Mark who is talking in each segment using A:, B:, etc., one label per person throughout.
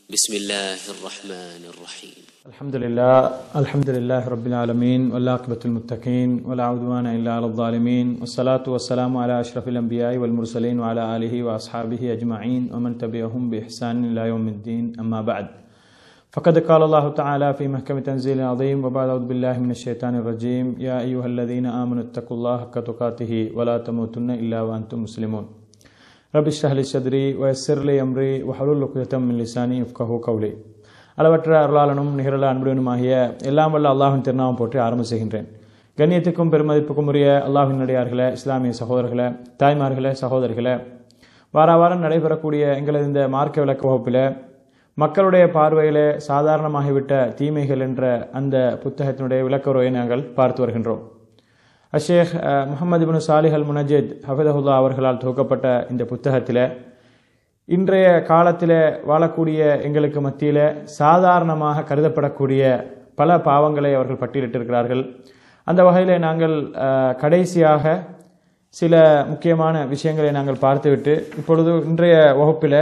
A: بسم الله الرحمن الرحيم
B: الحمد لله الحمد لله رب العالمين والعاقبة المتقين ولا عدوان إلا على الظالمين والصلاة والسلام على أشرف الأنبياء والمرسلين وعلى آله وأصحابه أجمعين ومن تبعهم بإحسان إلى يوم الدين أما بعد فقد قال الله تعالى في محكم تنزيل عظيم وبعد أعوذ بالله من الشيطان الرجيم يا أيها الذين آمنوا اتقوا الله حق تقاته ولا تموتن إلا وأنتم مسلمون رب اشرح لي صدري ويسر لي أمري وحلل عقدة من لساني يفقهوا قولي அளவற்ற அருளாளனும் நிகழ அன்புடனுமாகிய எல்லாம் வல்ல அல்லாஹின் திருநாமம் போற்றி ஆரம்ப செய்கின்றேன் கண்ணியத்துக்கும் பெருமதிப்புக்கும் உரிய அல்லாஹின் நடிகார்களே இஸ்லாமிய சகோதரர்களே தாய்மார்களே சகோதரிகளே வார வாரம் நடைபெறக்கூடிய எங்களது இந்த மார்க்க விளக்க வகுப்பில் மக்களுடைய பார்வையிலே சாதாரணமாகிவிட்ட தீமைகள் என்ற அந்த புத்தகத்தினுடைய விளக்க உரையை நாங்கள் பார்த்து வருகின்றோம் அஷேக் முகமது பின் சாலிஹ் அல் முனஜித் ஹஃபிதஹுல்லா அவர்களால் தொகுக்கப்பட்ட இந்த புத்தகத்தில் இன்றைய காலத்தில் வாழக்கூடிய எங்களுக்கு மத்தியில் சாதாரணமாக கருதப்படக்கூடிய பல பாவங்களை அவர்கள் பட்டியலிட்டிருக்கிறார்கள் அந்த வகையில் நாங்கள் அஹ், கடைசியாக சில முக்கியமான விஷயங்களை நாங்கள் பார்த்துவிட்டு இப்பொழுது இன்றைய வகுப்பில்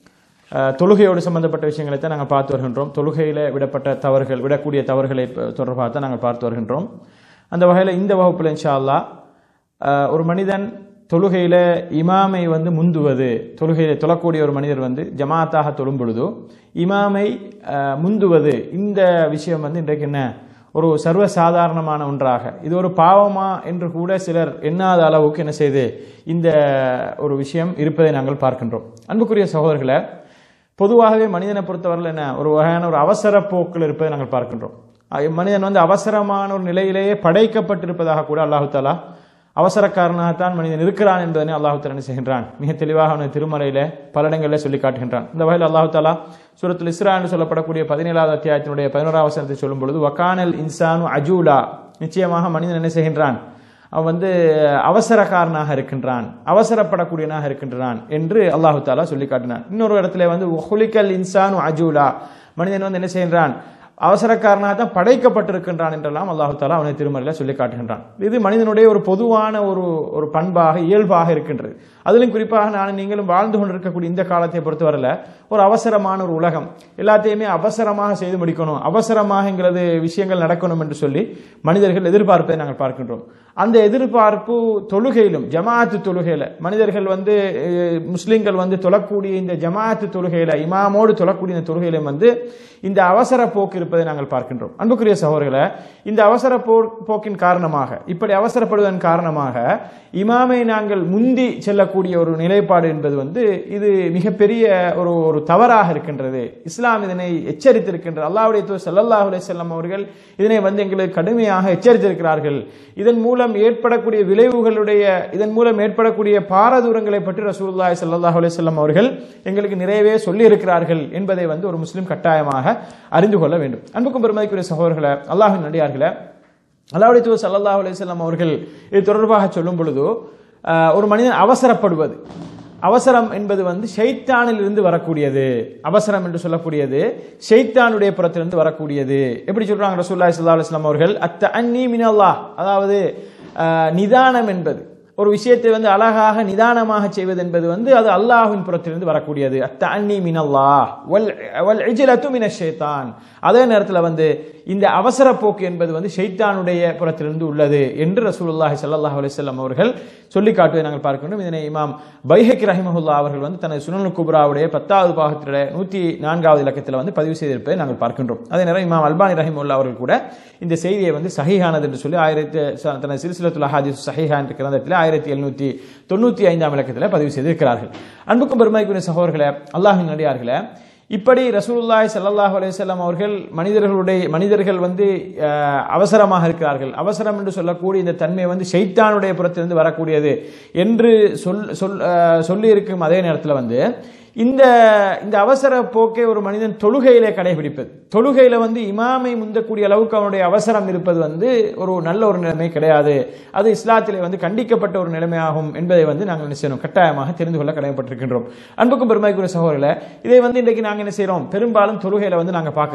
B: அஹ், தொழுகையோடு சம்பந்தப்பட்ட விஷயங்களை தான் நாங்கள் பார்த்து வருகின்றோம் தொழுகையில் விடப்பட்ட தவறுகள் விடக்கூடிய தவறுகளை ப- தொடர்பாக தான் நாங்கள் பார்த்து வருகின்றோம் அந்த வகையில் இந்த வகுப்பில் இன்ஷா அல்லாஹ் அஹ், ஒரு மனிதன் தொழுகையில் இமாமை வந்து முந்துவது தொழுகையில் தொழக்கூடிய ஒரு மனிதர் வந்து ஜமாத்தாக தொழும் பொழுது இமாமை அஹ், முந்துவது இந்த விஷயம் வந்து இன்றைக்கு என்ன ஒரு சர்வசாதாரணமான ஒன்றாக இது ஒரு பாவமா என்று கூட சிலர் எண்ணாத அளவுக்கு என்ன செய்து இந்த ஒரு விஷயம் இருப்பதை நாங்கள் பார்க்கின்றோம் அன்புக்குரிய சகோதரர்களை பொதுவாகவே மனிதனை பொறுத்தவரையில் என்ன ஒரு வகையான ஒரு அவசர போக்கில் இருப்பதை நாங்கள் பார்க்கின்றோம் அஹ் மனிதன் வந்து அவசரமான ஒரு நிலையிலேயே படைக்கப்பட்டிருப்பதாக கூட அல்லாஹு தாலா அவசரக்காரனாகத்தான் மனிதன் இருக்கிறான் என்பதனை அல்லாஹு தாலா என்ன செய்கின்றான் மிக தெளிவாக அவனது திருமறையில பல இடங்களில் சொல்லி காட்டுகின்றான் இந்த வகையில் அல்லாஹு தாலா சூரத்துல் இஸ்ரா என்று சொல்லப்படக்கூடிய பதினேழாவது அத்தியாயத்தினுடைய பதினோராவது வசனத்தை சொல்லும் பொழுது வக்கானல் இன்சானு அஜூலா நிச்சயமாக மனிதன் என்ன செய்கின்றான் அவன் வந்து அவசரக்காரனாக இருக்கின்றான் அவசரப்படக்கூடியவனாக இருக்கின்றான் என்று அல்லாஹு தாலா சொல்லி காட்டினான் இன்னொரு இடத்துல வந்து ஹுலிக்கல் இன்சானு அஜூலா மனிதன் வந்து என்ன செய்கின்றான் அவசரக்காரனாக தான் படைக்கப்பட்டிருக்கின்றான் என்றெல்லாம் அல்லாஹு தாலா அவனை திருமறையில் சொல்லி காட்டுகின்றான் இது மனிதனுடைய ஒரு பொதுவான ஒரு ஒரு பண்பாக இயல்பாக இருக்கின்றது அதிலும் குறிப்பாக நான் நீங்களும் வாழ்ந்து கொண்டிருக்கக்கூடிய இந்த காலத்தை பொறுத்தவரையில் ஒரு அவசரமான ஒரு உலகம் எல்லாத்தையுமே அவசரமாக செய்து முடிக்கணும் அவசரமாகங்கிறது விஷயங்கள் நடக்கணும் என்று சொல்லி மனிதர்கள் எதிர்பார்ப்பதை நாங்கள் பார்க்கின்றோம் அந்த எதிர்பார்ப்பு தொழுகையிலும் ஜமாஅத்து தொழுகையில மனிதர்கள் வந்து அஹ், முஸ்லிம்கள் வந்து தொழக்கூடிய இந்த ஜமாஅத்து தொழுகையில இமாமோடு தொழக்கூடிய இந்த தொழுகையிலும் வந்து இந்த அவசர போக்கு இருப்பதை நாங்கள் பார்க்கின்றோம் அன்புக்குரிய சகோதரர்களை இந்த அவசர போ- போக்கின் காரணமாக இப்படி அவசரப்படுவதன் காரணமாக இமாமை நாங்கள் முந்தி செல்லக்கூடிய ஒரு நிலைப்பாடு என்பது வந்து இது மிகப்பெரிய ஒரு ஒரு தவறாக இருக்கின்றது இஸ்லாம் இதனை எச்சரித்திருக்கின்றது அல்லாஹ்வுடைய தூதர் ஸல்லல்லாஹு அலைஹி வஸல்லம் அவர்கள் இதனை வந்து எங்களுக்கு கடுமையாக எச்சரித்திருக்கிறார்கள் இதன் மூலம் ஏற்படக்கூடிய விளைவுகளுடைய இதன் மூலம் ஏற்படக்கூடிய பாரதூரங்களை பற்றி ரசூலுல்லாஹி ஸல்லல்லாஹு அலைஹி வஸல்லம் அவர்கள் எங்களுக்கு நிறையவே சொல்லி இருக்கிறார்கள் என்பதை வந்து ஒரு முஸ்லிம் கட்டாயமாக அறிந்து கொள்ள வேண்டும் அன்புக்கும் பெருமதிக்குரிய சகோதரர்களை அல்லாஹ்வின் நடிகார்களே அல்லாஹ்வுடைய தூதர் ஸல்லல்லாஹு அலைஹி வஸல்லம் அவர்கள் இது தொடர்பாக சொல்லும் பொழுது அஹ், ஒரு மனிதன் அவசரப்படுவது அவசரம் என்பது வந்து ஷைத்தானில் இருந்து வரக்கூடியது அவசரம் என்று சொல்லக்கூடியது ஷைத்தானுடைய புறத்திலிருந்து வரக்கூடியது எப்படி சொல்றாங்க ரசூலுல்லாஹி ஸல்லல்லாஹு அலைஹி வஸல்லம் அவர்கள் அத்த அன்னி மினல்லாஹ் அதாவது அஹ், நிதானம் என்பது ஒரு விஷயத்தை வந்து அழகாக நிதானமாக செய்வது என்பது வந்து அது அல்லாஹ்வின் புறத்திலிருந்து வரக்கூடியது அத்த அன்னி மினல்லாஹ் வல் வல் இஜ்லத்து மின ஷைத்தான் அதே நேரத்தில் வந்து இந்த அவசர போக்கு என்பது வந்து ஷைத்தானுடைய புறத்திலிருந்து உள்ளது என்று ரசூலுல்லாஹி ஸல்லல்லாஹு அலைஹி வஸல்லம் அவர்கள் சொல்லி காட்டுவதை நாங்கள் பார்க்கின்றோம் இதனை இமாம் பைஹக்கி ரஹிமஹுல்லா அவர்கள் வந்து தனது சுனல் குப்ராவுடைய பத்தாவது பாகத்தினுடைய நூற்றி நான்காவது இலக்கத்தில் வந்து பதிவு செய்திருப்பதை நாங்கள் பார்க்கின்றோம் அதே நேரம் இமாம் அல்பானி ரஹிமுல்லா அவர்கள் கூட இந்த செய்தியை வந்து சஹீஹானது என்று சொல்லி ஆயிரத்தி ச- தனது சிறுசிலத்துல் ஹாதிஸ் சஹீஹா என்ற கிரந்தத்தில் ஆயிரத்தி எழுநூற்றி தொண்ணூற்றி ஐந்தாம் இலக்கத்தில் பதிவு செய்திருக்கிறார்கள் அன்புக்கும் பெருமைக்குரிய சகோதரர்களே அல்லாஹின் நடிகார்களே இப்படி ரசூலுல்லாஹி ஸல்லல்லாஹு அலைஹி வஸல்லம் அவர்கள் மனிதர்களுடைய மனிதர்கள் வந்து அஹ், அவசரமாக இருக்கிறார்கள் அவசரம் என்று சொல்லக்கூடிய இந்த தன்மை வந்து ஷைத்தானுடைய புறத்திலிருந்து வரக்கூடியது என்று சொல் சொல் அஹ், சொல்லி இருக்கும் அதே நேரத்தில் வந்து இந்த இந்த அவசர போக்கை ஒரு மனிதன் தொழுகையிலே கடைபிடிப்பது தொழுகையில வந்து இமாமை முந்தக்கூடிய அளவுக்கு அவனுடைய அவசரம் இருப்பது வந்து ஒரு நல்ல ஒரு நிலைமை கிடையாது அது இஸ்லாத்திலே வந்து கண்டிக்கப்பட்ட ஒரு நிலைமையாகும் என்பதை வந்து நாங்கள் என்ன செய்யணும் கட்டாயமாக தெரிந்து கொள்ள கடமைப்பட்டிருக்கின்றோம் அன்புக்கும் பெருமைக்குரிய சகோதரர்களே இதை வந்து இன்றைக்கு நாங்கள் என்ன செய்றோம் பெரும்பாலும் தொழுகையில வந்து நாங்கள் பார்க்கிறோம்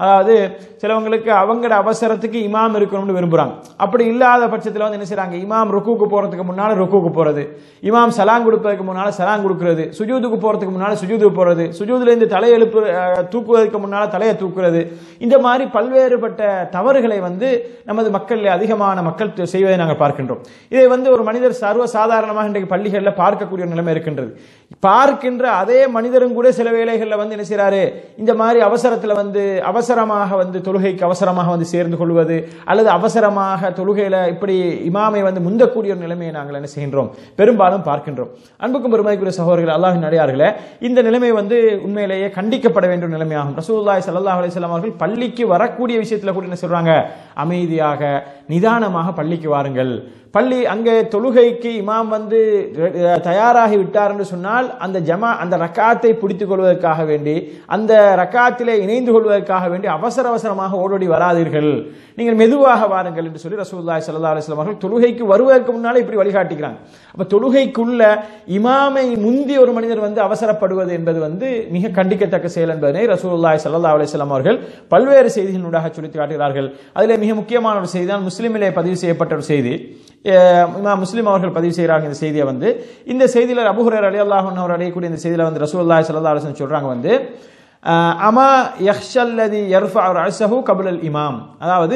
B: அதாவது சிலவங்களுக்கு அவங்களோட அவசரத்துக்கு இமாம் இருக்கணும்னு விரும்புறாங்க அப்படி இல்லாத பட்சத்தில் வந்து என்ன செய்றாங்க இமாம் ருக்குக்கு போறதுக்கு முன்னால ருக்குக்கு போறது இமாம் சலாங் கொடுப்பதற்கு முன்னால சலாங் கொடுக்கிறது சுஜூதுக்கு போறதுக்கு முன்னால சுஜூதுக்கு போறது சுஜூதுல இருந்து தலை எழுப்பு அஹ், தூக்குவதற்கு முன்னால தலையை தூக்குறது இந்த மாதிரி பல்வேறுபட்ட தவறுகளை வந்து நமது மக்கள் அதிகமான மக்கள் த- செய்வதை நாங்கள் பார்க்கின்றோம் இதை வந்து ஒரு மனிதர் சர்வ சாதாரணமாக இன்றைக்கு பள்ளிகளில் பார்க்கக்கூடிய ஒரு நிலைமை இருக்கின்றது பார்க்கின்ற அதே மனிதரும் கூட சில வேளைகளில் வந்து என்ன செய்றாரு இந்த மாதிரி அவசரத்தில் வந்து அவசரமாக வந்து தொழுகைக்கு அவசரமாக வந்து சேர்ந்து கொள்வது அல்லது அவசரமாக தொழுகையில இப்படி இமாமை வந்து முந்தக்கூடிய ஒரு நிலைமையை நாங்கள் என்ன செய்கின்றோம் பெரும்பாலும் பார்க்கின்றோம் அன்புக்கும் பெருமைக்குரிய சகோதரர்கள் அல்லாஹின் அடியார்களே இந்த நிலைமை வந்து உண்மையிலேயே கண்டிக்கப்பட வேண்டிய ஒரு நிலைமையாகும் ரசூலுல்லாஹி ஸல்லல்லாஹு அலைஹி வஸல்லம் அவர்கள் பள்ளிக்கு வரக்கூடிய விஷயத்துல கூட என்ன சொல்றாங்க அமைதியாக நிதானமாக பள்ளிக்கு வாருங்கள் பள்ளி அங்கே தொழுகைக்கு இமாம் வந்து அஹ், தயாராகி விட்டார் என்று சொன்னால் அந்த ஜமா அந்த ரக்காத்தை பிடித்துக் கொள்வதற்காக வேண்டி அந்த ரக்காத்திலே இணைந்து கொள்வதற்காக வேண்டி அவசர அவசரமாக ஓடோடி வராதீர்கள் நீங்கள் மெதுவாக வாருங்கள் என்று சொல்லி ரசூலுல்லாஹி ஸல்லல்லாஹு அலைஹி வஸல்லம் அவர்கள் தொழுகைக்கு வருவதற்கு முன்னாலே இப்படி வழிகாட்டிக்கிறாங்க அப்ப தொழுகைக்குள்ள இமாமை முந்தி ஒரு மனிதர் வந்து அவசரப்படுவது என்பது வந்து மிக கண்டிக்கத்தக்க செயல் என்பதனை ரசூலுல்லாஹி ஸல்லல்லாஹு அலைஹி வஸல்லம் அவர்கள் பல்வேறு செய்திகளூடாக சொல்லி காட்டுகிறார்கள் அதிலே மிக முக்கியமான ஒரு செய்தி தான் முஸ்லிமிலே பதிவு செய்யப்பட்ட ஒரு செய்தி அஹ் இமாம் முஸ்லிம் அவர்கள் பதிவு செய்கிறாங்க இந்த செய்தியை வந்து இந்த செய்தியில் அபுஹுரர் அலி அல்லாஹ் அவர் அடையக்கூடிய இந்த செய்தியில் வந்து ரசூலுல்லாஹி ஸல்லல்லாஹு அலைஹி வஸல்லம் சொல்றாங்க வந்து அஹ், அமா யஹ்ஷல்லதி யர்ஃபா ரஸஹு கபுல் இமாம் அதாவது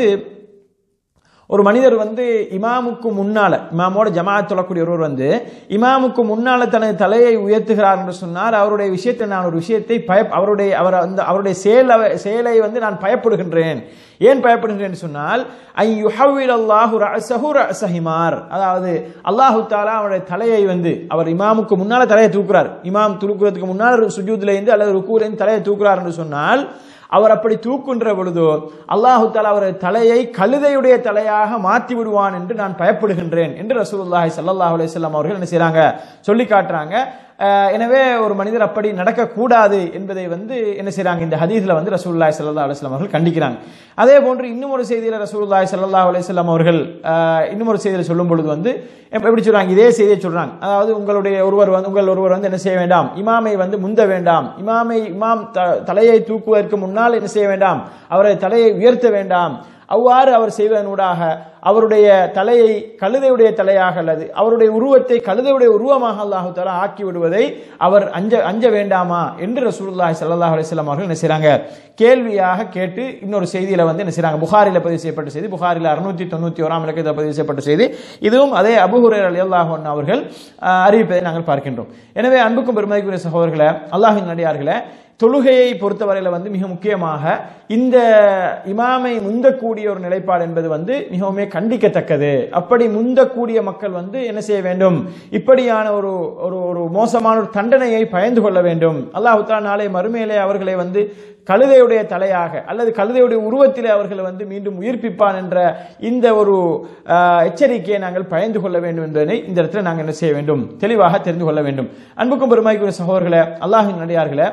B: ஒரு மனிதர் வந்து இமாமுக்கு முன்னால இமாமோட ஜமாஅத் தொழக்கூடிய ஒருவர் வந்து இமாமுக்கு முன்னால தனது தலையை உயர்த்துகிறார் என்று சொன்னார் அவருடைய விஷயத்தை நான் ஒரு விஷயத்தை பய அவருடைய அவர் அந்த அவருடைய செயலை செயலை வந்து நான் பயப்படுகின்றேன் ஏன் பயப்படுகின்றேன் என்று சொன்னால் ஐ யுஹவில் அல்லாஹு ரஅஸஹு ரஅஸ ஹிமார் அதாவது அல்லாஹு தாலா அவருடைய தலையை வந்து அவர் இமாமுக்கு முன்னால தலையை தூக்குறார் இமாம் தூக்குறதுக்கு முன்னால் சுஜூதுல இருந்து அல்லது ருக்கூல இருந்து தலையை தூக்குறார் என்று சொன்னால் அவர் அப்படி தூக்குன்ற பொழுதோ அல்லாஹு தாலா அவரது தலையை கழுதையுடைய தலையாக மாற்றி விடுவான் என்று நான் பயப்படுகின்றேன் என்று ரசூலுல்லாஹி ஸல்லல்லாஹு அலைஹி வஸல்லம் அவர்கள் என்ன செய்றாங்க சொல்லி காட்டுறாங்க அஹ், எனவே ஒரு மனிதர் அப்படி நடக்கக்கூடாது என்பதை வந்து என்ன செய்றாங்க இந்த ஹதீஸ்ல வந்து ரசூலுல்லாஹி ஸல்லல்லாஹு அலைஹி வஸல்லம் அவர்கள் கண்டிக்கிறாங்க அதே போன்று இன்னும் ஒரு செய்தியில ரசூலுல்லாஹி ஸல்லல்லாஹு அலைஹி வஸல்லம் அவர்கள் அஹ், இன்னும் ஒரு செய்தியில சொல்லும் பொழுது வந்து எப்ப- எப்படி சொல்றாங்க இதே செய்தியை சொல்றாங்க அதாவது உங்களுடைய ஒருவர் வந்து உங்கள் ஒருவர் வந்து என்ன செய்ய வேண்டாம் இமாமை வந்து முந்த வேண்டாம் இமாமை இமாம் த- தலையை தூக்குவதற்கு முன்னால் என்ன செய்ய வேண்டாம் அவரை தலையை உயர்த்த வேண்டாம் அவ்வாறு அவர் செய்வதனூடாக அவருடைய தலையை கழுதையுடைய தலையாக அல்லது அவருடைய உருவத்தை கழுதையுடைய உருவமாக அல்லாஹு தஆலா ஆக்கி விடுவதை அவர் அஞ்ச அஞ்ச வேண்டாமா என்று ரசூலுல்லாஹி ஸல்லல்லாஹு அலைஹி வஸல்லம் அவர்கள் என்ன செய்றாங்க கேள்வியாக கேட்டு இன்னொரு செய்தியில வந்து என்ன செய்றாங்க புகாரில பதிவு செய்யப்பட்ட செய்தி புகாரில அறுநூத்தி தொண்ணூத்தி ஓராம் இலக்கத்தில் பதிவு செய்யப்பட்ட செய்தி இதுவும் அதே அபு ஹுரைரா ரலியல்லாஹு அன்ஹு அவர்கள் ஆஹ், அறிவிப்பதை நாங்கள் பார்க்கின்றோம் எனவே அன்புக்கும் பெருமதிக்குரிய சகோதரர்களே அல்லாஹின் நடிகார்களே தொழுகையை பொறுத்தவரையில வந்து மிக முக்கியமாக இந்த இமாமை முந்தக்கூடிய ஒரு நிலைப்பாடு என்பது வந்து மிகவுமே கண்டிக்கத்தக்கது அப்படி முந்தக்கூடிய மக்கள் வந்து என்ன செய்ய வேண்டும் இப்படியான ஒரு ஒரு ஒரு மோசமான ஒரு தண்டனையை பயந்து கொள்ள வேண்டும் அல்லாஹ் தஆலா நாளை மறுமையிலே அவர்களை வந்து கழுதையுடைய தலையாக அல்லது கழுதையுடைய உருவத்திலே அவர்களை வந்து மீண்டும் உயிர்ப்பிப்பான் என்ற இந்த ஒரு ஆஹ், எச்சரிக்கையை நாங்கள் பயந்து கொள்ள வேண்டும் என்பதனை இந்த இடத்துல நாங்கள் என்ன செய்ய வேண்டும் தெளிவாக தெரிந்து கொள்ள வேண்டும் அன்புக்கும் பெருமாய்க்குரிய சகோதரர்களே அல்லாஹின் நடிகார்களே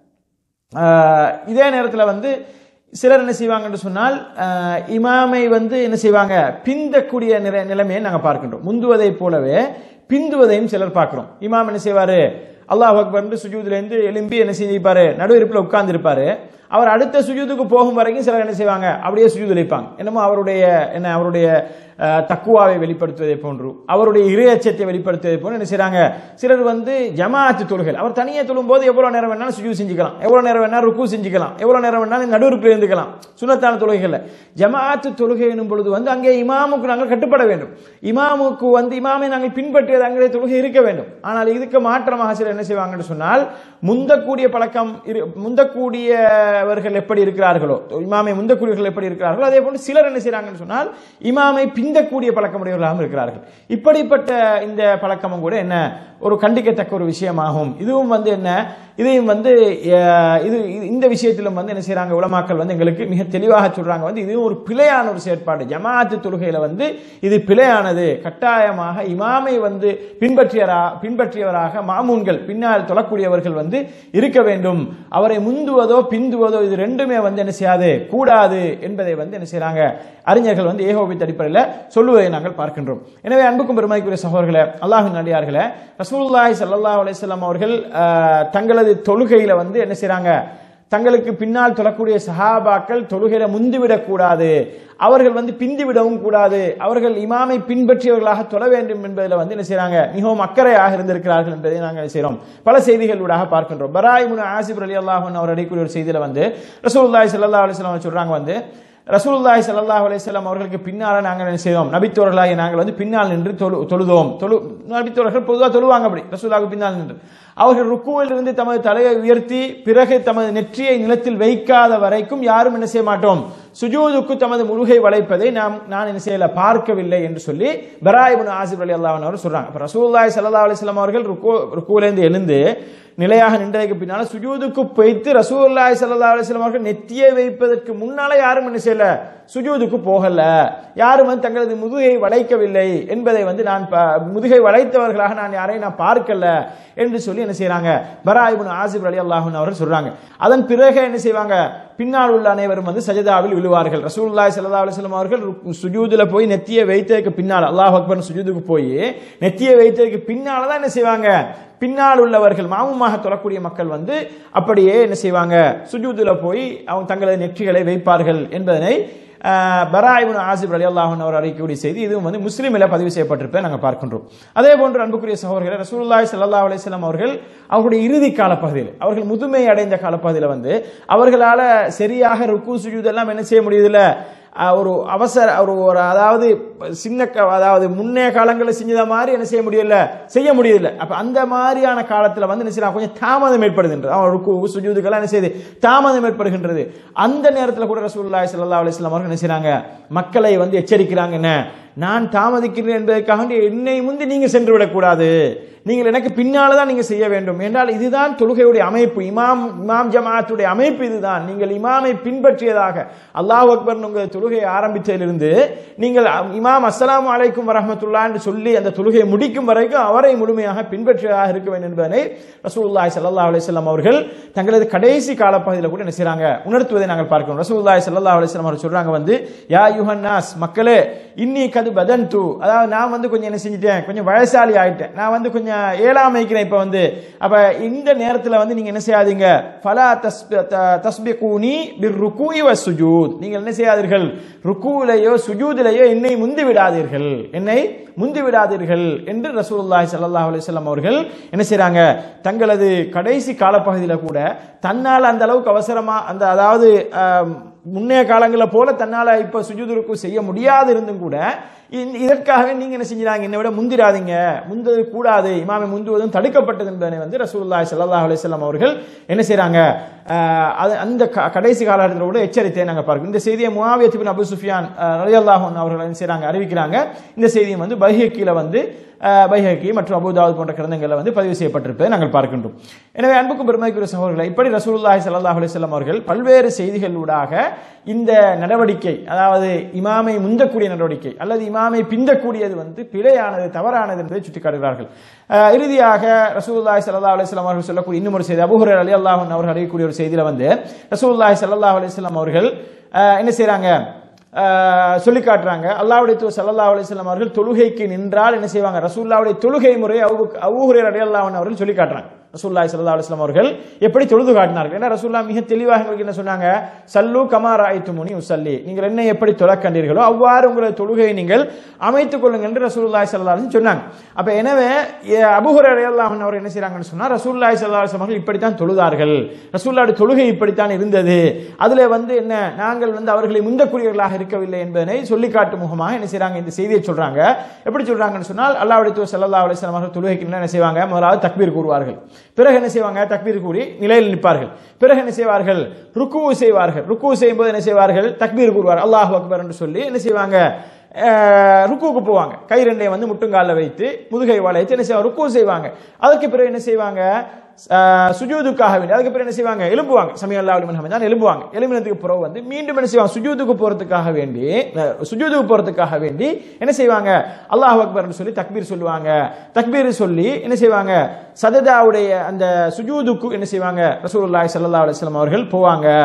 B: ஆஹ் இதே நேரத்தில் வந்து சிலர் என்ன செய்வாங்கன்னு சொன்னால் ஆஹ் இமாமை வந்து என்ன செய்வாங்க பிந்தக்கூடிய நிலை நிலைமையை நாங்கள் பார்க்கின்றோம் முந்துவதை போலவே பிந்துவதையும் சிலர் பார்க்கிறோம் இமாம் என்ன செய்வாரு அல்லாஹ் அக்பர் சுஜூதுல இருந்து எழும்பி என்ன செஞ்சிருப்பாரு நடுவிருப்பில் உட்கார்ந்து இருப்பாரு அவர் அடுத்த சுஜூதுக்கு போகும் வரைக்கும் சிலர் என்ன செய்வாங்க அப்படியே சுஜூது வைப்பாங்க என்னமோ அவருடைய என்ன அவருடைய அஹ், தக்குவாவை வெளிப்படுத்துவதை போன்று அவருடைய இறையச்சத்தை வெளிப்படுத்துவதை போன்று என்ன செய்றாங்க சிலர் வந்து ஜமாஅத்து தொழுகள் அவர் தனியே தொழும் போது எவ்வளவு நேரம் வேணாலும் சுஜூது செஞ்சுக்கலாம் எவ்வளவு நேரம் வேணாலும் ருக்கு செஞ்சுக்கலாம் எவ்வளவு நேரம் வேணாலும் நடுவுறுப்பில் இருந்துக்கலாம் சுனத்தான தொழுகைகள்ல ஜமாஅத்து தொழுகை எனும் பொழுது வந்து அங்கே இமாமுக்கு நாங்கள் கட்டுப்பட வேண்டும் இமாமுக்கு வந்து இமாமை நாங்கள் பின்பற்றியது அங்கே தொழுகை இருக்க வேண்டும் ஆனால் இதுக்கு மாற்றமாக சிலர் என்ன செய்வாங்கன்னு சொன்னால் முந்தக்கூடிய பழக்கம் இரு- முந்தக்கூடியவர்கள் எப்படி இருக்கிறார்களோ இமாமை முந்தக்கூடியவர்கள் எப்படி இருக்கிறார்களோ அதே போன்று சிலர் என்ன செய்றாங்கன்னு சொன்னால் இமாமை பிந்தக்கூடிய பழக்கமுடையவர்களாகவும் இருக்கிறார்கள் இப்படிப்பட்ட இந்த பழக்கமும் கூட என்ன ஒரு கண்டிக்கத்தக்க ஒரு விஷயமாகும் இதுவும் வந்து என்ன இதையும் வந்து அஹ், இது இது- இந்த விஷயத்திலும் வந்து என்ன செய்றாங்க உலமாக்கள் வந்து எங்களுக்கு மிக தெளிவாக சொல்றாங்க வந்து இதுவும் ஒரு பிழையான ஒரு செயற்பாடு ஜமாஅத்து தொழுகையில வந்து இது பிழையானது கட்டாயமாக இமாமை வந்து பின்பற்றியரா பின்பற்றியவராக மாமூன்கள் பின்னால் தொழக்கூடியவர்கள் வந்து இருக்க வேண்டும் அவரை முந்துவதோ பிந்துவதோ இது ரெண்டுமே வந்து என்ன செய்யாது கூடாது என்பதை வந்து என்ன செய்றாங்க அறிஞர்கள் வந்து ஏகோபித்த அடிப்படையில் சொல்லுவதை நாங்கள் பார்க்கின்றோம் எனவே அன்புக்கும் பெருமதிக்குரிய சகோதரர்களே அல்லாஹின் நடிகார்களே ரசூலுல்லாஹி ஸல்லல்லாஹு அலைஹி வஸல்லம் அவர்கள் அஹ், தங்களது தொழுகையில வந்து என்ன செய்றாங்க தங்களுக்கு பின்னால் தொழக்கூடிய சஹாபாக்கள் தொழுகையில முந்திவிடக் கூடாது அவர்கள் வந்து பிந்திவிடவும் கூடாது அவர்கள் இமாமை பின்பற்றியவர்களாக தொழ வேண்டும் என்பதில் வந்து என்ன செய்றாங்க மிகவும் அக்கறையாக இருந்திருக்கிறார்கள் என்பதை நாங்கள் என்ன செய்றோம் பல செய்திகளூடாக பார்க்கின்றோம் பராய் முன் ஆசிப் அலி அல்லாஹன் அவர் அடிக்கூடிய ஒரு செய்தியில வந்து ரசூலுல்லாஹி ஸல்லல்லாஹு அலைஹி வஸல்லம் சொல்றாங்க வந்து ரசூலுல்லாஹி ஸல்லல்லாஹு அலைஹி வஸல்லம் அவர்களுக்கு பின்னால நாங்கள் என்ன செய்தோம் நபித்தோர்களாகிய நாங்கள் வந்து பின்னால் நின்று தொழு தொழுதோம் தொழு நபித்தோர்கள் பொதுவாக தொழுவாங்க அப்படி ரசூலுல்லாஹ்வுக்கு பின்னால் நின்று அவர்கள் ருக்குவில் இருந்து தமது தலையை உயர்த்தி பிறகு தமது நெற்றியை நிலத்தில் வைக்காத வரைக்கும் யாரும் என்ன செய்ய மாட்டோம் சுஜூதுக்கு தமது முழுகை வளைப்பதை நாம் நான் என்ன செய்யல பார்க்கவில்லை என்று சொல்லி பராயிபுன் ஆசிப் அலி அல்லாஹ் அவர் சொல்றாங்க அப்ப ரசூலுல்லாஹி ஸல்லல்லாஹு அலைஹி வஸல்லம் அவர்கள் ருக்கு ருக்குவிலிருந்து எழுந்து நிலையாக நின்றதுக்கு பின்னால சுஜூதுக்கு போய்த்து ரசூலுல்லாஹி ஸல்லல்லாஹு அலைஹி வஸல்லம் அவர்கள் நெத்தியை வைப்பதற்கு முன்னால யாரும் என்ன செய்யல சுஜூதுக்கு போகல யாரும் வந்து தங்களது முதுகை வளைக்கவில்லை என்பதை வந்து நான் ப- முதுகை வளைத்தவர்களாக நான் யாரையும் நான் பார்க்கல என்று சொல்லி என்ன செய்றாங்க பராயிபுன் ஆசிப் அலி அல்லாஹன் அவர்கள் சொல்றாங்க அதன் பிறகு என்ன செய்வாங்க பின்னால் உள்ள அனைவரும் வந்து சஜதாவில் விழுவார்கள் ரசூலுல்லாஹி ஸல்லல்லாஹு அலைஹி வஸல்லம் அவர்கள் ருக்கு- சுஜூதுல போய் நெத்தியை வைத்ததுக்கு பின்னால் அல்லாஹ் அக்பர் சுஜூதுக்கு போய் நெத்தியை வைத்ததுக்கு பின்னால தான் என்ன செய்வாங்க பின்னால் உள்ளவர்கள் மாமுமாக தொழக்கூடிய மக்கள் வந்து அப்படியே என்ன செய்வாங்க சுஜூதுல போய் அவங்க தங்களது நெற்றிகளை வைப்பார்கள் என்பதனை பராயிபுன் ஆசிப் அலி அல்லாஹன் அவர் அறிக்கக்கூடிய செய்தி இதுவும் வந்து முஸ்லீமில் பதிவு செய்யப்பட்டிருப்பதை நாங்கள் பார்க்கின்றோம் அதே போன்று அன்புக்குரிய சகோதரர்கள் ரசூலுல்லாஹி ஸல்லல்லாஹு அலைஹி வஸல்லம் அவர்கள் அவருடைய இறுதி காலப்பகுதியில் அவர்கள் முதுமை அடைந்த காலப்பகுதியில் வந்து அவர்களால சரியாக ருக்கு சுஜூத் எல்லாம் என்ன செய்ய முடியுதுல்ல அஹ் ஒரு அவசர ஒரு ஒரு அதாவது சின்ன க- அதாவது முன்னே காலங்களில் செஞ்சத மாதிரி என்ன செய்ய முடியல செய்ய முடியல அப்ப அந்த மாதிரியான காலத்துல வந்து என்ன செய்யலாம் கொஞ்சம் தாமதம் ஏற்படுகின்றது அவன் ருக்கு சுஜூதுக்கெல்லாம் என்ன செய்யுது தாமதம் ஏற்படுகின்றது அந்த நேரத்தில் கூட ரசூலுல்லாஹி ஸல்லல்லாஹு அலைஹி வஸல்லம் அவர்கள் என்ன செய்றாங்க மக்களை வந்து எச்சரிக்கிறாங்க என்ன நான் தாமதிக்கிறேன் என்பதற்காக வேண்டி என்னை முந்தி நீங்க சென்று விடக்கூடாது நீங்கள் எனக்கு பின்னால தான் நீங்க செய்ய வேண்டும் என்றால் இதுதான் தொழுகையுடைய அமைப்பு இமாம் இமாம் ஜமாத்துடைய அமைப்பு இதுதான் நீங்கள் இமாமை பின்பற்றியதாக அல்லாஹ் அக்பர் உங்கள் தொழுகையை ஆரம்பித்ததிலிருந்து நீங்கள் இமாம் அஸ்ஸலாமு அலைக்கும் வரஹ்மத்துல்லாஹ் என்று சொல்லி அந்த தொழுகையை முடிக்கும் வரைக்கும் அவரை முழுமையாக பின்பற்றியதாக இருக்க வேண்டும் என்பதனை ரசூலுல்லாஹி ஸல்லல்லாஹு அலைஹி வஸல்லம் அவர்கள் தங்களது கடைசி காலப்பகுதியில் கூட என்ன செய்றாங்க உணர்த்துவதை நாங்கள் பார்க்கிறோம் ரசூலுல்லாஹி ஸல்லல்லாஹு அலைஹி வஸல்லம் அவர்கள் சொல்றாங்க வந்து யா யுஹன்னாஸ் மக்களே இன்னி கது பதன்து அதாவது நான் வந்து கொஞ்சம் என்ன செஞ்சிட்டேன் கொஞ்சம் வயசாளி ஆயிட்டேன் நான் வந்து கொஞ்சம் ஏழாமைக்கிறேன் இப்ப வந்து அப்ப இந்த நேரத்துல வந்து நீங்க என்ன செய்யாதீங்க ஃபலா தஸ்பி- த- தஸ்பிகூனி பிர் ருக்கூஇ வ சுஜூத் நீங்கள் என்ன செய்யாதீர்கள் ருக்கூலையோ சுஜூதிலேயோ என்னை முந்தி விடாதீர்கள் என்னை முந்தி விடாதீர்கள் என்று ரசூலுல்லாஹி ஸல்லல்லாஹு அலைஹி வஸல்லம் அவர்கள் என்ன செய்றாங்க தங்களது கடைசி காலப்பகுதியில் கூட தன்னால் அந்த அளவுக்கு அவசரமா அந்த அதாவது ஆம், முன்னைய காலங்களில் போல தன்னால இப்ப சுஜூதுருக்கு செய்ய முடியாது இருந்தும் கூட இந்த- இதற்காகவே நீங்க என்ன செஞ்சாங்க என்னை விட முந்திராதீங்க முந்தது கூடாது இமாமை முந்துவதும் தடுக்கப்பட்டது என்பதனை வந்து ரசூலுல்லாஹி ஸல்லல்லாஹு அலைஹி வஸல்லம் அவர்கள் என்ன செய்றாங்க ஆஹ், அது அந்த க- கடைசி காலகட்டத்தில் கூட எச்சரித்தையை நாங்க பார்க்கிறோம் இந்த செய்தியை முஆவியத் பின் அபு சுஃபியான் ரலியல்லாஹு அன்ஹு அவர்கள் என்ன செய்றாங்க அறிவிக்கிறாங்க இந்த செய்தியை வந்து பைஹக்கில வந்து ஆஹ், பைஹக்கி மற்றும் அபுதாவுத் போன்ற கிரந்தங்களில் வந்து பதிவு செய்யப்பட்டிருப்பதை நாங்கள் பார்க்கின்றோம் எனவே அன்புக்கும் பெருமைக்குரிய சகோதரர்களை இப்படி ரசூலுல்லாஹி ஸல்லல்லாஹு அலைஹி வஸல்லம் அவர்கள் பல்வேறு செய்திகளூடாக இந்த நடவடிக்கை அதாவது இமாமை முந்தக்கூடிய நடவடிக்கை அல்லது இமாமை பிந்தக்கூடியது வந்து பிழையானது தவறானது என்பதை சுட்டிக்காட்டுகிறார்கள் ஆஹ், இறுதியாக ரசூலுல்லாஹி ஸல்லல்லாஹு அலைஹி வஸல்லம் அவர்கள் சொல்லக்கூடிய இன்னும் ஒரு செய்தி அபூ ஹுரைரா ரலியல்லாஹு அன்ஹு அவர்கள் அறியக்கூடிய ஒரு செய்தியில வந்து ரசூலுல்லாஹி ஸல்லல்லாஹு அலைஹி வஸல்லம் அவர்கள் ஆஹ், என்ன செய்றாங்க ஆஹ் சொல்லி காட்டுறாங்க அல்லாஹ்வுடைய தூதர் ஸல்லல்லாஹு அலைஹி வஸல்லம் அவர்கள் தொழுகைக்கு நின்றால் என்ன செய்வாங்க ரசூலுல்லாஹ்வுடைய தொழுகை முறை அபூ அபூ ஹுரைரா ரலியல்லாஹு அன்ஹு அவர்கள் சொல்லி காட்டுறாங்க ரசூலுல்லாஹி ஸல்லல்லாஹு அலைஹி வஸல்லம் அவர்கள் எப்படி தொழுது காட்டினார்கள் ஏன்னா ரசூலுல்லாஹ் மிக தெளிவாக எங்களுக்கு என்ன சொன்னாங்க சல்லு கமா ராய்த்துமுனி உசல்லி நீங்கள் என்ன எப்படி தொழக் கண்டீர்களோ அவ்வாறு உங்களது தொழுகையை நீங்கள் அமைத்துக் கொள்ளுங்கள் என்று ரசூலுல்லாஹி ஸல்லல்லாஹு அலைஹி வஸல்லம் சொன்னாங்க அப்ப எனவே எ- அபூ ஹுரைரா ரலியல்லாஹு அன்ஹு அவர் என்ன செய்றாங்கன்னு சொன்னா ரசூலுல்லாஹி ஸல்லல்லாஹு அலைஹி வஸல்லம் அவர்கள் இப்படித்தான் தொழுதார்கள் ரசூலுல்லாஹ்வுடைய தொழுகை இப்படித்தான் இருந்தது அதுல வந்து என்ன நாங்கள் வந்து அவர்களை முந்தக்கூடியவர்களாக இருக்கவில்லை என்பதனை சொல்லி காட்டும் முகமாக என்ன செய்றாங்க இந்த செய்தியை சொல்றாங்க எப்படி சொல்றாங்கன்னு சொன்னால் அல்லாஹ்வுடைய தூதர் ஸல்லல்லாஹு அலைஹி வஸல்லம் அவர்கள் தொழுகைக்கு என்ன செய்வாங்க முதலாவது தக்பீர் கூறுவார்கள் பிறகு என்ன செய்வாங்க தக்பீர் கூறி நிலையில் நிற்பார்கள் பிறகு என்ன செய்வார்கள் ருக்கு செய்வார்கள் ருக்கு செய்யும் போது என்ன செய்வார்கள் தக்பீர் கூறுவார் அல்லாஹ் அக்பர் என்று சொல்லி என்ன செய்வாங்க அஹ், ருக்குவுக்கு போவாங்க கை ரெண்டையும் வந்து முட்டுங்காலில் வைத்து முதுகை வளைத்து என்ன செய்வாங்க ருக்கு செய்வாங்க அதுக்கு பிறகு என்ன செய்வாங்க அஹ், சுஜூதுக்காக வேண்டி அதுக்கு பிறகு என்ன செய்வாங்க எழுப்புவாங்க சமயம் அல்லா அலிமன் தான் எழுப்புவாங்க எழுப்பினதுக்கு பிறகு வந்து மீண்டும் என்ன செய்வாங்க சுஜூதுக்கு போறதுக்காக வேண்டி அஹ், சுஜூதுக்கு போறதுக்காக வேண்டி என்ன செய்வாங்க அல்லாஹ் அக்பர்னு சொல்லி தக்பீர் சொல்லுவாங்க தக்பீர் சொல்லி என்ன செய்வாங்க சததாவுடைய அந்த சுஜூதுக்கு என்ன செய்வாங்க ரசூலுல்லாஹி ஸல்லல்லாஹு அலைஹி வஸல்லம் அவர்கள் போவாங்க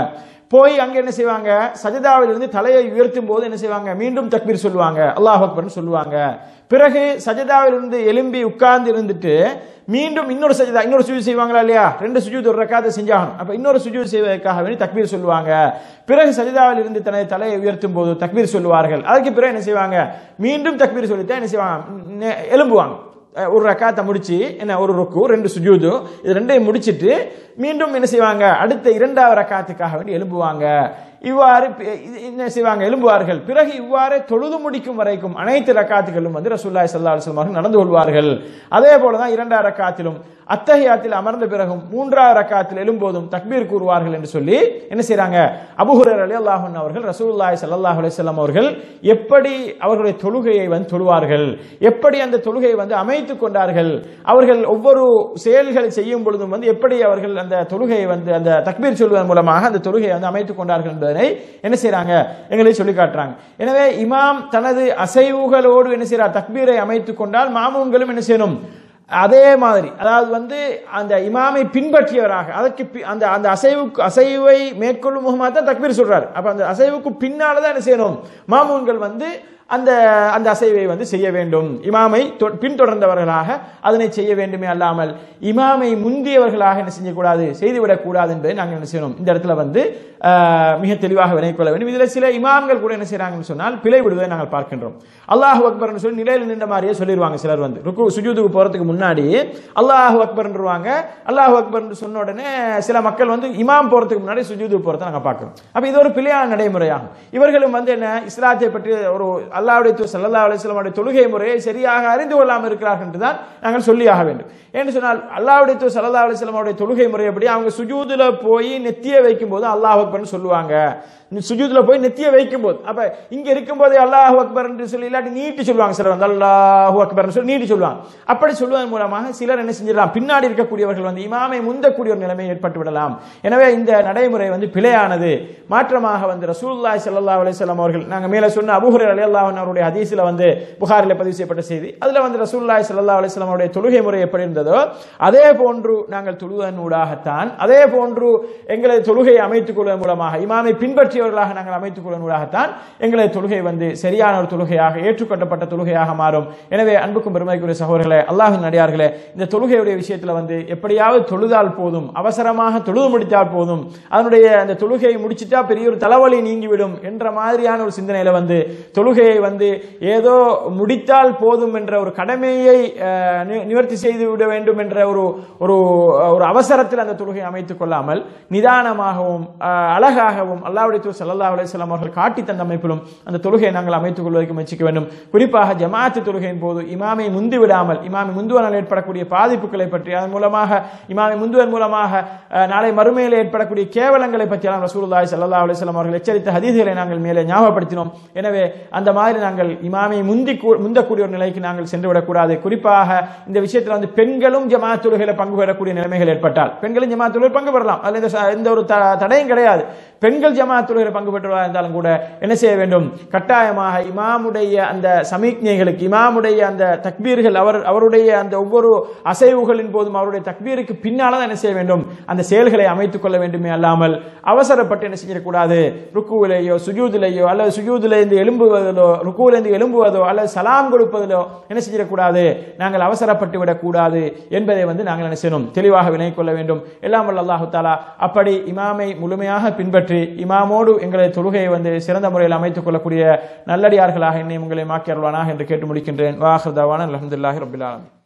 B: போய் அங்க என்ன செய்வாங்க சஜதாவிலிருந்து தலையை உயர்த்தும் போது என்ன செய்வாங்க மீண்டும் தக்பீர் சொல்லுவாங்க அல்லாஹ் அக்பர்னு சொல்லுவாங்க பிறகு சஜதாவிலிருந்து எலும்பி உட்கார்ந்து இருந்துட்டு மீண்டும் இன்னொரு சஜதா இன்னொரு சுஜூத் செய்வாங்களா இல்லையா ரெண்டு சுஜூத் ஒரு ரக்காத்தை செஞ்சாகணும் அப்ப இன்னொரு சுஜூத் செய்வதற்காக வேண்டி தக்பீர் சொல்லுவாங்க பிறகு சஜிதாவில் இருந்து தனது தலையை உயர்த்தும் போது தக்பீர் சொல்லுவார்கள் அதுக்கு பிறகு என்ன செய்வாங்க மீண்டும் தக்பீர் சொல்லித்தான் என்ன செய்வாங்க நெ- எலும்புவாங்க அஹ் ஒரு ரக்காத்தை முடிச்சு என்ன ஒரு ருக்கு ரெண்டு சுஜூது இது ரெண்டையும் முடிச்சிட்டு மீண்டும் என்ன செய்வாங்க அடுத்த இரண்டாவது ரக்காத்துக்காக வேண்டி எழும்புவாங்க இவ்வாறு பி- இது என்ன செய்வாங்க எழும்புவார்கள் பிறகு இவ்வாறு தொழுது முடிக்கும் வரைக்கும் அனைத்து ரக்காத்துகளும் வந்து ரசூல்லாய் சல்லா அலுவலம் அவர்கள் நடந்து கொள்வார்கள் அதே போலதான் இரண்டாவது ரக்காத்திலும் அத்தஹியாத்தில் அமர்ந்த பிறகும் மூன்றாவது ரக்காத்தில் எழும்போதும் தக்பீர் கூறுவார்கள் என்று சொல்லி என்ன செய்றாங்க அபுஹுரர் அலி அல்லாஹன் அவர்கள் ரசூலுல்லாஹி ஸல்லல்லாஹு அலைஹி வஸல்லம் அவர்கள் எப்படி அவர்களுடைய தொழுகையை வந்து தொழுவார்கள் எப்படி அந்த தொழுகையை வந்து அமைத்துக் கொண்டார்கள் அவர்கள் ஒவ்வொரு செயல்களை செய்யும் பொழுதும் வந்து எப்படி அவர்கள் அந்த தொழுகையை வந்து அந்த தக்பீர் சொல்வதன் மூலமாக அந்த தொழுகையை வந்து அமைத்துக் கொண்டார்கள் என்பதனை என்ன செய்றாங்க எங்களை சொல்லி காட்டுறாங்க எனவே இமாம் தனது அசைவுகளோடு என்ன செய்றார் தக்பீரை அமைத்துக் கொண்டால் மாமூன்களும் என்ன செய்யணும் அதே மாதிரி அதாவது வந்து அந்த இமாமை பின்பற்றியவராக அதற்கு பி- அந்த அந்த அசைவுக்கு அசைவை மேற்கொள்ளும் முகமாக தான் தக்பீர் சொல்றாரு அப்ப அந்த அசைவுக்கு பின்னால தான் என்ன செய்யணும் மாமூன்கள் வந்து அந்த அந்த அசைவை வந்து செய்ய வேண்டும் இமாமை தொ- பின்தொடர்ந்தவர்களாக அதனை செய்ய வேண்டுமே அல்லாமல் இமாமை முந்தியவர்களாக என்ன செய்யக்கூடாது செய்துவிடக் கூடாது என்பதை நாங்கள் என்ன செய்யணும் இந்த இடத்துல வந்து ஆஹ், மிக தெளிவாக வினை கொள்ள வேண்டும் இதுல சில இமாம்கள் கூட என்ன செய்றாங்கன்னு சொன்னால் பிழை விடுவதை நாங்கள் பார்க்கின்றோம் அல்லாஹ் அக்பர்னு சொல்லி நிலையில் நின்ற மாதிரியே சொல்லிடுவாங்க சிலர் வந்து ருக்கு சுஜூதுக்கு போறதுக்கு முன்னாடி அல்லாஹ் அக்பர்ன்றவாங்க அல்லாஹ் அக்பர்னு சொன்ன உடனே சில மக்கள் வந்து இமாம் போறதுக்கு முன்னாடி சுஜூதுக்கு போறதை நாங்க பார்க்கிறோம் அப்ப இது ஒரு பிழையான நடைமுறையாகும் இவர்களும் வந்து என்ன இஸ்லாத்தை பற்றி ஒரு அல்லாஹ்வுடைய தூதர் ஸல்லல்லாஹு அலைஹி வஸல்லமுடைய தொழுகை முறையை சரியாக அறிந்து கொள்ளாமல் இருக்கிறார்கள் என்று தான் நாங்கள் சொல்லியாக வேண்டும் என்று சொன்னால் அல்லாஹ்வுடைய தூதர் ஸல்லல்லாஹு அலைஹி வஸல்லமுடைய தொழுகை முறையப்படி அவங்க சுஜூதுல போய் நெத்திய வைக்கும் போது அல்லாஹ் அக்பர்னு சொல்லுவாங்க சுஜூதுல போய் நெத்திய வைக்கும் போது அப்ப இங்க இருக்கும்போதே அல்லாஹ் அக்பர் என்று சொல்லி இல்லாட்டி நீட்டி சொல்லுவாங்க சிலர் வந்து அல்லாஹ் அக்பர்னு சொல்லி நீட்டி சொல்லுவாங்க அப்படி சொல்வதன் மூலமாக சிலர் என்ன செஞ்சிடலாம் பின்னாடி இருக்கக்கூடியவர்கள் வந்து இமாமை முந்தக்கூடிய ஒரு நிலைமை ஏற்பட்டு விடலாம் எனவே இந்த நடைமுறை வந்து பிழையானது மாற்றமாக வந்து ரசூலுல்லாஹி ஸல்லல்லாஹு அலைஹி வஸல்லம் அவர்கள் நாங்க மேல சொன்ன அபூஹர் ரலியல்லாஹு அன்ஹு அவருடைய ஹதீஸ்ல வந்து புகாரில் பதிவு செய்யப்பட்ட செய்தி அதுல வந்து ரசூலுல்லாஹி ஸல்லல்லாஹு அலைஹி வஸல்லம் அவருடைய தொழுகை முறை எப்படி இருந்ததோ அதே போன்று நாங்கள் தொழுவதன் ஊடாகத்தான் அதே போன்று எங்களை தொழுகையை அமைத்துக் கொள்வதன் மூலமாக இமாமை பின்பற்றியவர்களாக நாங்கள் அமைத்துக் கொள்வதன் ஊடாகத்தான் எங்களை தொழுகை வந்து சரியான ஒரு தொழுகையாக ஏற்றுக்கொள்ளப்பட்ட தொழுகையாக மாறும் எனவே அன்புக்கும் பெருமைக்குரிய சகோதரர்களே அல்லாஹின் அடியார்களே இந்த தொழுகையுடைய விஷயத்துல வந்து எப்படியாவது தொழுதால் போதும் அவசரமாக தொழுது முடித்தால் போதும் அதனுடைய அந்த தொழுகையை முடிச்சிட்டா பெரிய ஒரு தலைவலி நீங்கிவிடும் என்ற மாதிரியான ஒரு சிந்தனையில வந்து தொழுகையை வந்து ஏதோ முடித்தால் போதும் என்ற ஒரு கடமையை அஹ், நி- நிவர்த்தி செய்து விட வேண்டும் என்ற ஒரு ஒரு ஒரு அவசரத்தில் அந்த தொழுகையை அமைத்துக் கொள்ளாமல் நிதானமாகவும் அஹ், அழகாகவும் அல்லாஹ்வுடைய தூதர் ஸல்லல்லாஹு அலைஹி வஸல்லம் அவர்கள் காட்டி தந்த அமைப்பிலும் அந்த தொழுகையை நாங்கள் அமைத்துக் கொள்வதற்கு முயற்சிக்க வேண்டும் குறிப்பாக ஜமாஅத்து தொழுகையின் போது இமாமை முந்தி விடாமல் இமாமை முந்துவனால் ஏற்படக்கூடிய பாதிப்புகளை பற்றி அதன் மூலமாக இமாமை முந்துவதன் மூலமாக அஹ், நாளை மறுமையில் ஏற்படக்கூடிய கேவலங்களை பற்றியெல்லாம் ரசூலுல்லாஹி ஸல்லல்லாஹு அலைஹி வஸல்லம் அவர்கள் எச்சரித்த ஹதீஸ்களை நாங்கள் மேலே ஞாபகப்படுத்தினோம் எனவே அந்த மாதிரி நாங்கள் இமாமை முந்தி கூ- முந்தக்கூடிய ஒரு நிலைக்கு நாங்கள் சென்று விடக்கூடாது குறிப்பாக இந்த விஷயத்தில் வந்து பெண்களும் ஜமாத் தொழுகையில பங்கு பெறக்கூடிய நிலைமைகள் ஏற்பட்டால் பெண்களும் ஜமாத் தொழுகையில் பங்கு பெறலாம் அதில் எந்த ச- எந்த ஒரு த- தடையும் கிடையாது பெண்கள் ஜமாத் தொழுகையில் பங்கு பெற்றவர்களாக இருந்தாலும் கூட என்ன செய்ய வேண்டும் கட்டாயமாக இமாமுடைய அந்த சமீக்ஞைகளுக்கு இமாமுடைய அந்த தக்பீர்கள் அவர் அவருடைய அந்த ஒவ்வொரு அசைவுகளின் போதும் அவருடைய தக்பீருக்கு பின்னால தான் என்ன செய்ய வேண்டும் அந்த செயல்களை அமைத்துக் கொள்ள வேண்டுமே அல்லாமல் அவசரப்பட்டு என்ன செய்யக்கூடாது ருக்குவிலேயோ சுஜூதிலேயோ அல்லது சுஜூதிலிருந்து எழும்புவதிலோ ருக்குவிலிருந்து எழும்புவதோ அல்லது சலாம் கொடுப்பதிலோ என்ன செய்யக்கூடாது நாங்கள் அவசரப்பட்டு விடக்கூடாது என்பதை வந்து நாங்கள் என்ன செய்யணும் தெளிவாக வினை கொள்ள வேண்டும் எல்லாம் வல்ல அல்லாஹு தாலா அப்படி இமாமை முழுமையாக பின்பற்றி இமாமோடு எங்களது தொழுகையை வந்து சிறந்த முறையில் அமைத்துக் கொள்ளக்கூடிய நல்லடியார்களாக என்னை உங்களை மாக்கி அருள்வானாக என்று கேட்டு முடிக்கின்றேன் வாஹர்தாவான அலமதுல்லாஹி ரபில் ஆலமீன்